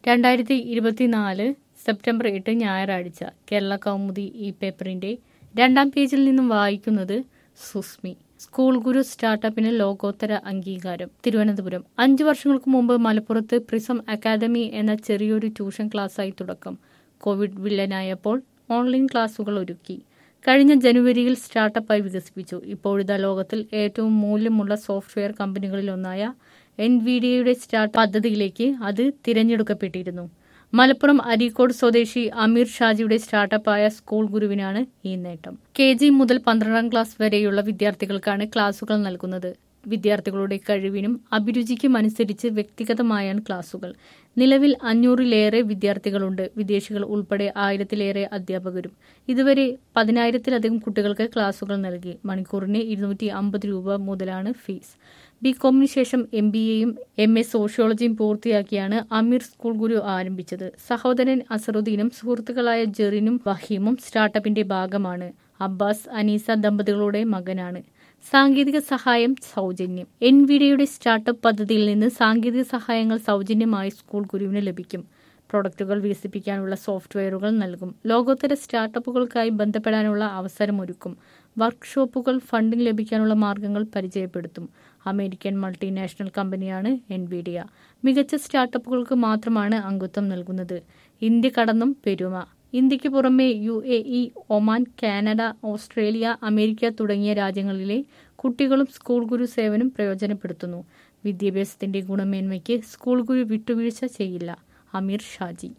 രണ്ടായിരത്തി ഇരുപത്തിനാല് സെപ്റ്റംബർ എട്ട് ഞായറാഴ്ച കേരള കൗമുദി ഈ പേപ്പറിന്റെ രണ്ടാം പേജിൽ നിന്നും വായിക്കുന്നത് സുസ്മി സ്കൂൾ ഗുരു സ്റ്റാർട്ടപ്പിന് ലോകോത്തര അംഗീകാരം തിരുവനന്തപുരം അഞ്ചു വർഷങ്ങൾക്ക് മുമ്പ് മലപ്പുറത്ത് പ്രിസം അക്കാദമി എന്ന ചെറിയൊരു ട്യൂഷൻ ക്ലാസ്സായി തുടക്കം കോവിഡ് വില്ലനായപ്പോൾ ഓൺലൈൻ ക്ലാസുകൾ ഒരുക്കി കഴിഞ്ഞ ജനുവരിയിൽ സ്റ്റാർട്ടപ്പായി വികസിപ്പിച്ചു ഇപ്പോഴിതാ ലോകത്തിൽ ഏറ്റവും മൂല്യമുള്ള സോഫ്റ്റ്വെയർ കമ്പനികളിലൊന്നായ എൻവിഡിയയുടെ സ്റ്റാർട്ട് പദ്ധതിയിലേക്ക് അത് തിരഞ്ഞെടുക്കപ്പെട്ടിരുന്നു മലപ്പുറം അരീക്കോട് സ്വദേശി അമീർ ഷാജിയുടെ സ്റ്റാർട്ടപ്പായ സ്കൂൾ ഗുരുവിനാണ് ഈ നേട്ടം കെ ജി മുതൽ പന്ത്രണ്ടാം ക്ലാസ് വരെയുള്ള വിദ്യാർത്ഥികൾക്കാണ് ക്ലാസുകൾ നൽകുന്നത് വിദ്യാർത്ഥികളുടെ കഴിവിനും അഭിരുചിക്കും അനുസരിച്ച് വ്യക്തിഗതമായാണ് ക്ലാസുകൾ നിലവിൽ അഞ്ഞൂറിലേറെ വിദ്യാർത്ഥികളുണ്ട് വിദേശികൾ ഉൾപ്പെടെ ആയിരത്തിലേറെ അധ്യാപകരും ഇതുവരെ പതിനായിരത്തിലധികം കുട്ടികൾക്ക് ക്ലാസുകൾ നൽകി മണിക്കൂറിന് ഇരുന്നൂറ്റി അമ്പത് രൂപ മുതലാണ് ഫീസ് ബി കോമിന് ശേഷം എം ബി എയും എം എ സോഷ്യോളജിയും പൂർത്തിയാക്കിയാണ് അമീർ സ്കൂൾ ഗുരു ആരംഭിച്ചത് സഹോദരൻ അസറുദ്ദീനും സുഹൃത്തുക്കളായ ജെറിനും വഹീമും സ്റ്റാർട്ടപ്പിന്റെ ഭാഗമാണ് അബ്ബാസ് അനീസ ദമ്പതികളുടെ മകനാണ് സാങ്കേതിക സഹായം സൗജന്യം എൻവിഡിയുടെ സ്റ്റാർട്ടപ്പ് പദ്ധതിയിൽ നിന്ന് സാങ്കേതിക സഹായങ്ങൾ സൗജന്യമായി സ്കൂൾ ഗുരുവിന് ലഭിക്കും പ്രൊഡക്റ്റുകൾ വികസിപ്പിക്കാനുള്ള സോഫ്റ്റ്വെയറുകൾ നൽകും ലോകോത്തര സ്റ്റാർട്ടപ്പുകൾക്കായി ബന്ധപ്പെടാനുള്ള അവസരമൊരുക്കും വർക്ക്ഷോപ്പുകൾ ഫണ്ടിംഗ് ലഭിക്കാനുള്ള മാർഗങ്ങൾ പരിചയപ്പെടുത്തും അമേരിക്കൻ മൾട്ടിനാഷണൽ കമ്പനിയാണ് എൻവിഡിയ മികച്ച സ്റ്റാർട്ടപ്പുകൾക്ക് മാത്രമാണ് അംഗത്വം നൽകുന്നത് ഇന്ത്യ കടന്നും പെരുമ ഇന്ത്യക്ക് പുറമെ U A E Oman Canada Australia America തുടങ്ങിയ രാജ്യങ്ങളിലെ കുട്ടികളും സ്കൂൾ ഗുരു സേവനം പ്രയോജനപ്പെടുത്തുന്നു വിദ്യാഭ്യാസത്തിന്റെ ഗുണമേന്മയ്ക്ക് സ്കൂൾ ഗുരു വിട്ടുവീഴ്ച ചെയ്യില്ല അമീർ ഷാജി